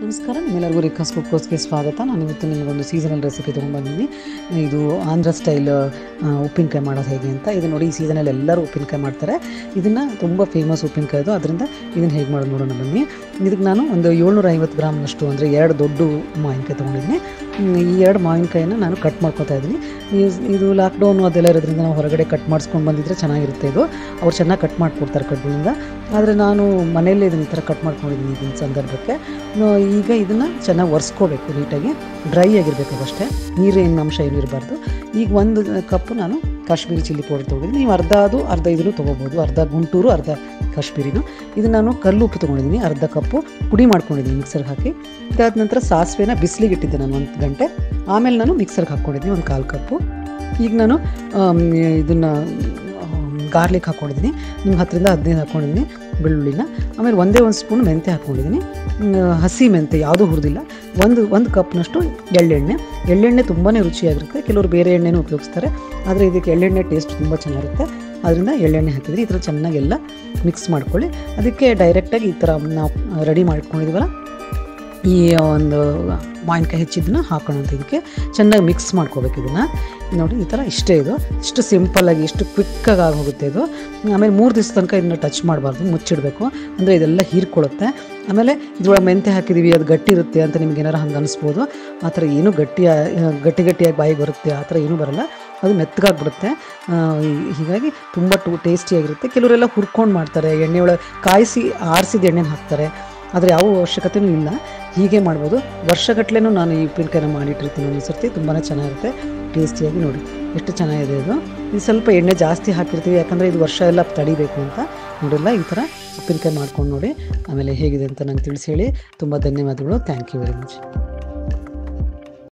ನಮಸ್ಕಾರ ನಿಮ್ಮೆಲ್ಲರಿಗೂ ರಿಕಾಸ್ ಕುಕ್ಕೋಸ್ಗೆ ಸ್ವಾಗತ ನಾನು ಇವತ್ತು ನಿಮಗೊಂದು ಸೀಸನಲ್ ರೆಸಿಪಿ ತೊಗೊಂಡ್ಬಂದಿದ್ದೀನಿ ಇದು ಆಂಧ್ರ ಸ್ಟೈಲ್ ಆ, ಉಪ್ಪಿನಕಾಯಿ ಮಾಡೋದು ಹೇಗೆ ಅಂತ ಇದು ನೋಡಿ ಈ ಸೀಸನಲ್ಲಿ ಎಲ್ಲರೂ ಉಪ್ಪಿನಕಾಯಿ ಮಾಡ್ತಾರೆ ಇದನ್ನು ತುಂಬ ಫೇಮಸ್ ಉಪ್ಪಿನಕಾಯಿ ಇದು ಅದರಿಂದ ಇದನ್ನು ಹೇಗೆ ಮಾಡೋದು ನೋಡೋಣ ಬನ್ನಿ ಇದಕ್ಕೆ ನಾನು ಒಂದು ಏಳ್ನೂರ ಐವತ್ತು ಗ್ರಾಮ್ನಷ್ಟು ಅಂದರೆ ಎರಡು ದೊಡ್ಡ ಮಾವಿನಕಾಯಿ ತೊಗೊಂಡಿದ್ದೀನಿ ಹ್ಮ್, ಈ ಎರಡು ಮಾವಿನಕಾಯಿನ ನಾನು ಕಟ್ ಮಾಡ್ಕೊತಾ ಇದ್ದೀನಿ ಈ- ಇದು ಲಾಕ್ಡೌನು ಅದೆಲ್ಲ ಇರೋದ್ರಿಂದ ನಾವು ಹೊರಗಡೆ ಕಟ್ ಮಾಡಿಸ್ಕೊಂಡು ಬಂದಿದ್ರೆ ಚೆನ್ನಾಗಿರುತ್ತೆ ಇದು ಅವ್ರು ಚೆನ್ನಾಗಿ ಕಟ್ ಮಾಡಿಕೊಡ್ತಾರೆ ಕಡ್ಡಿಯಿಂದ ಆದರೆ ನಾನು ಮನೆಯಲ್ಲೇ ಇದನ್ನ ಈ ಥರ ಕಟ್ ಮಾಡ್ಕೊಂಡಿದ್ದೀನಿ ಇದನ್ನ ಸಂದರ್ಭಕ್ಕೆ ಆ, ಈಗ ಇದನ್ನು ಚೆನ್ನಾಗಿ ಒರೆಸ್ಕೋಬೇಕು ನೀಟಾಗಿ ಡ್ರೈ ಆಗಿರಬೇಕು ಅದಷ್ಟೇ ನೀರಿನ ಅಂಶ ಏನು ಇರಬಾರ್ದು ಈಗ ಒಂದು ಕಪ್ಪು ನಾನು ಕಾಶ್ಮೀರಿ ಚಿಲ್ಲಿ ಪೌಡರ್ ತೊಗೊಂಡಿದ್ದೀನಿ ನೀವು ಅರ್ಧ ಅದು ಅರ್ಧ ಇದನ್ನು ತೊಗೋಬೋದು ಅರ್ಧ ಗುಂಟೂರು ಅರ್ಧ ಕಾಶ್ಮೀರಿನು ಇದು ನಾನು ಕಲ್ಲು ಉಪ್ಪು ತೊಗೊಂಡಿದ್ದೀನಿ ಅರ್ಧ ಕಪ್ಪು ಪುಡಿ ಮಾಡ್ಕೊಂಡಿದ್ದೀನಿ ಮಿಕ್ಸರ್ಗೆ ಹಾಕಿ ಇದಾದ ನಂತರ ಸಾಸಿವೆನ ಬಿಸಿಲಿಗೆ ಇಟ್ಟಿದ್ದೆ ನಾನು ಒಂದು ಗಂಟೆ ಆಮೇಲೆ ನಾನು ಮಿಕ್ಸರ್ಗೆ ಹಾಕ್ಕೊಂಡಿದ್ದೀನಿ ಒಂದು ಕಾಲು ಕಪ್ಪು ಈಗ ನಾನು ಇದನ್ನು ಗಾರ್ಲಿಕ್ ಹಾಕ್ಕೊಂಡಿದ್ದೀನಿ ನಿಮ್ಗೆ ಹತ್ತರಿಂದ ಹದಿನೈದು ಹಾಕ್ಕೊಂಡಿದ್ದೀನಿ ಬೆಳ್ಳುಳ್ಳಿನ ಆಮೇಲೆ ಒಂದೇ ಒಂದು ಸ್ಪೂನ್ ಮೆಂತೆ ಹಾಕ್ಕೊಂಡಿದ್ದೀನಿ ಹ್ಮ್, ಹಸಿ ಮೆಂತೆ ಯಾವುದೂ ಹುರಿದಿಲ್ಲ ಒಂದು ಒಂದು ಕಪ್ನಷ್ಟು ಎಳ್ಳೆಣ್ಣೆ ಎಳ್ಳೆಣ್ಣೆ ತುಂಬಾ ರುಚಿಯಾಗಿರುತ್ತೆ ಕೆಲವರು ಬೇರೆ ಎಣ್ಣೆನೂ ಉಪಯೋಗಿಸ್ತಾರೆ ಆದರೆ ಇದಕ್ಕೆ ಎಳ್ಳೆಣ್ಣೆ ಟೇಸ್ಟ್ ತುಂಬ ಚೆನ್ನಾಗಿರುತ್ತೆ ಅದರಿಂದ ಎಳ್ಳೆಣ್ಣೆ ಹಾಕಿದರೆ ಈ ಥರ ಚೆನ್ನಾಗೆಲ್ಲ ಮಿಕ್ಸ್ ಮಾಡ್ಕೊಳ್ಳಿ ಅದಕ್ಕೆ ಡೈರೆಕ್ಟಾಗಿ ಈ ಥರ ನಾವು ರೆಡಿ ಮಾಡ್ಕೊಂಡಿದ್ದೀವಲ್ಲ ಈ ಒಂದು ಮಾವಿನಕಾಯಿ ಹೆಚ್ಚಿದ್ದನ್ನ ಹಾಕೋಣ ಅಂತ ಇದಕ್ಕೆ ಚೆನ್ನಾಗಿ ಮಿಕ್ಸ್ ಮಾಡ್ಕೋಬೇಕು ಇದನ್ನು ನೋಡಿ ಈ ಥರ ಇಷ್ಟೇ ಇದು ಇಷ್ಟು ಸಿಂಪಲ್ಲಾಗಿ ಇಷ್ಟು ಕ್ವಿಕ್ಕಾಗಿ ಆಗಿ ಹೋಗುತ್ತೆ ಇದು ಆಮೇಲೆ ಮೂರು ದಿವಸ ತನಕ ಇದನ್ನ ಟಚ್ ಮಾಡಬಾರ್ದು ಮುಚ್ಚಿಡಬೇಕು ಅಂದರೆ ಇದೆಲ್ಲ ಹೀರ್ಕೊಳ್ಳುತ್ತೆ ಆಮೇಲೆ ಇದ್ರೊಳಗೆ ಮೆಂತೆ ಹಾಕಿದ್ದೀವಿ ಅದು ಗಟ್ಟಿ ಇರುತ್ತೆ ಅಂತ ನಿಮ್ಗೆ ಏನಾರು ಹಂಗೆ ಅನಿಸ್ಬೋದು ಆ ಥರ ಏನೂ ಗಟ್ಟಿ ಗಟ್ಟಿ ಗಟ್ಟಿಯಾಗಿ ಬಾಯಿಗೆ ಬರುತ್ತೆ ಆ ಥರ ಏನೂ ಬರಲ್ಲ ಅದು ಮೆತ್ತಗಾಗ್ಬಿಡುತ್ತೆ ಆ, ಹೀಗಾಗಿ ತುಂಬ ಟು ಟೇಸ್ಟಿಯಾಗಿರುತ್ತೆ ಕೆಲವರೆಲ್ಲ ಹುರ್ಕೊಂಡು ಮಾಡ್ತಾರೆ ಎಣ್ಣೆ ಒಳಗೆ ಕಾಯಿಸಿ ಆರಿಸಿದ ಎಣ್ಣೆನ ಹಾಕ್ತಾರೆ ಆದರೆ ಯಾವ ಅವಶ್ಯಕತೆಯೂ ಇಲ್ಲ ಹೀಗೆ ಮಾಡ್ಬೋದು ವರ್ಷಗಟ್ಟಲೆನೂ ನಾನು ಈ ಉಪ್ಪಿನಕಾಯಿನ ಮಾಡಿಟ್ಟಿರ್ತೀನಿ ಒಂದು ಸರ್ತಿ ತುಂಬಾ ಚೆನ್ನಾಗಿರುತ್ತೆ ಟೇಸ್ಟಿಯಾಗಿ ನೋಡಿ ಎಷ್ಟು ಚೆನ್ನಾಗಿದೆ ಇದು ಇದು ಸ್ವಲ್ಪ ಎಣ್ಣೆ ಜಾಸ್ತಿ ಹಾಕಿರ್ತೀವಿ ಯಾಕಂದರೆ ಇದು ವರ್ಷ ಎಲ್ಲ ತಡಿಬೇಕು ಅಂತ ನೋಡಿಲ್ಲ ಈ ಥರ ಉಪ್ಪಿನಕಾಯಿ ಮಾಡ್ಕೊಂಡು ನೋಡಿ ಆಮೇಲೆ ಹೇಗಿದೆ ಅಂತ ನಂಗೆ ತಿಳಿಸಿ ಹೇಳಿ ತುಂಬ ಧನ್ಯವಾದಗಳು ಥ್ಯಾಂಕ್ ಯು ವೆರಿ ಮಚ್